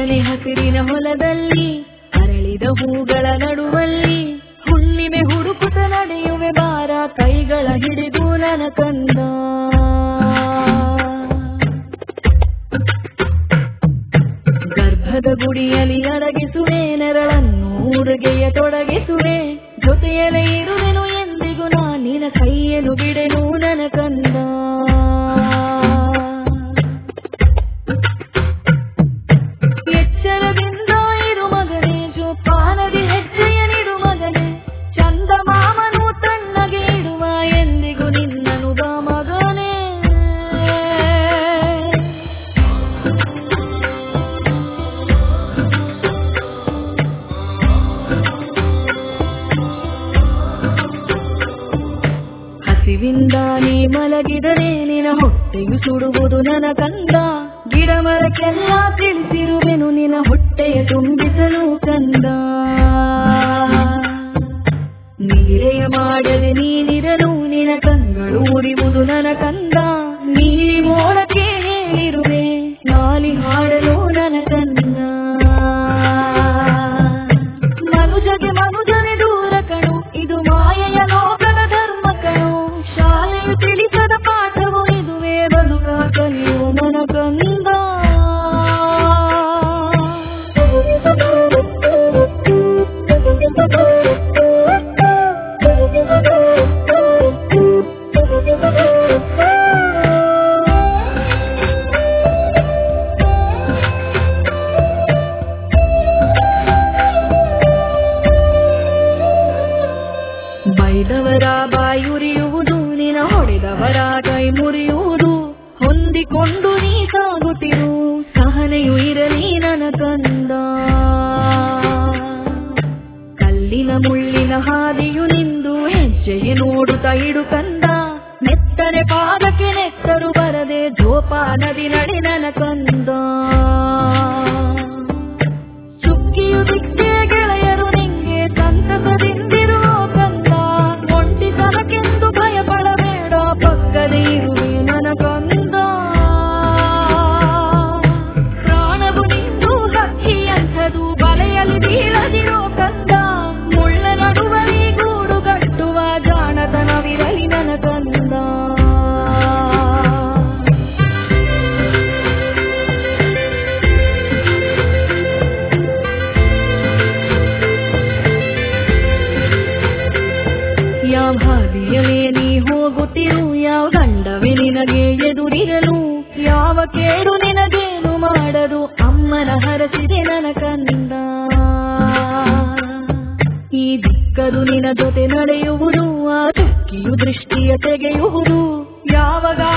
ಹಚ್ಚನೆ ಹಸಿರಿನ ಹೊಲದಲ್ಲಿ ಅರಳಿದ ಹೂಗಳ ನಡುವಲ್ಲಿ ಹುಣ್ಣಿಮೆ ಹುಡುಕುತ್ತ ನಡೆಯುವೆ ಬಾರ ಕೈಗಳ ಹಿಡಿದು ನನ್ನ ಕಂದ ಗರ್ಭದ ಗುಡಿಯಲ್ಲಿ ಅಡಗಿಸುವೆ ನೆರಳನ್ನು ಊರುಗೆಯ ತೊಡಗಿಸುವೆ ಜೊತೆಯಲ್ಲೇ ಇರುವೆನು ಎಂದಿಗೂ ನಾ ನಿನ್ನ ಕೈಯನ್ನು ಬಿಡೆನು ನನ್ನ ಕಂದ ಎಚ್ಚರದಿಂದ ಇರು ಮಗನೇ ಜೋಪಾನದಿ ಹೆಜ್ಜೆಯ ನಿಡು ಮಗನೇ ಚಂದ ಮಾಮನು ತಣ್ಣಗೆ ಇಡುವ ಎಂದಿಗೂ ನಿನ್ನನು ಬಾ ಮಗನೇ ಹಸಿವಿಂದ ನೀ ಮಲಗಿದರೆ ನಿನ ಹೊಟ್ಟೆಯು ಸುಡುವುದು ನನ್ನ ಕಂದ ಗಿಡ ಮರಕ್ಕೆಲ್ಲ ತಿಳಿಸಿರುವೆನು ನಿನ ಹೊಟ್ಟೆಯ ತುಂಬಿಸಲು ಕಂದ ನೀರೆಯ ಮಾಡದೆ ನೀನಿರಲು ನಿನ ಕಂಗಳು ಉರಿವುದು ನನ್ನ ಕಂದ ನೀಲಿ ಮೋಡಕ್ಕೆ ಹೇಳಿರುವೆ ನಾಲಿ ಹಾಡಲು ನನ್ನ ಕಂದ ಮನುಜಗೆ ಮನುಜನೆ ದೂರ ಕಣು ಇದು ಮಾಯೆಯ ಲೋಕದ ಧರ್ಮ ಕಣು ಶಾಲೆಯು ತಿಳಿಸದ ಪಾಠವು ಇದುವೇ ಬದುಕ ಕಲಿಯು ನನ್ನ ಕಂದ ಬೈದವರ ಬಾಯುರಿಯುವುದು ನಿನ ಹೊಡೆದವರ ಕೈ ಮುರಿಯುವುದು ಹೊಂದಿಕೊಂಡು ನೀ ಸಾಗುತ್ತಿರು ಸಹನೆಯು ಇರಲಿ ನನ್ನ ಕಂದ ಕಲ್ಲಿನ ಮುಳ್ಳಿನ ಹಾದಿಯು ನಿಂದು ಹೆಜ್ಜೆಗೆ ನೋಡುತ್ತ ಇಡು ಕಂದ ನೆತ್ತರೆ ಪಾದಕ್ಕೆ ನೆತ್ತರು ಬರದೆ ಜೋಪಾನದಿ ನಡಿ ನನ್ನ ಕಂದ ಚುಕ್ಕಿಯು ದಿಕ್ಕೆ ಗೆಳೆಯರು ನಿಂಗೆ ಸಂತಸದಿಂದಿರು ಕಂದ ಒಂಟಿತನಕ್ಕೆಂದು ಭಯ ಪಡಬೇಡ ಪಕ್ಕದೇ ಇರುವೆ ನನ್ನ ಕಂದ ಪ್ರಾಣವು ನಿಂದು ಹಕ್ಕಿಯಂಥದು ಬಲೆಯಲ್ಲಿ ಬೀಳದಿರೋ ಕಂದ ಮುಳ್ಳ ನಡುವಲಿ ಗೂಡು ಕಟ್ಟುವ ಜಾಣತನವಿರಲಿ ನನ್ನ ಕಂದ ಯಾವ ಹಾದಿಯಲೇ ನೀ ಹೋಗುತ್ತಿರು ಯಾವ ಗಂಡವೇ ನಿನಗೆ ಎದುರಿರಲು ಯಾವ ಕೇಡು ನಿನಗೇನು ಮಾಡದು ಅಮ್ಮನ ಹರಸಿದೆ ನನ್ನ ಕಂದ ಈ ದಿಕ್ಕದು ನಿನ ಜೊತೆ ನಡೆಯುವುದು ಆ ಚುಕ್ಕಿಯು ದೃಷ್ಟಿಯ ತೆಗೆಯುವುದು ಯಾವ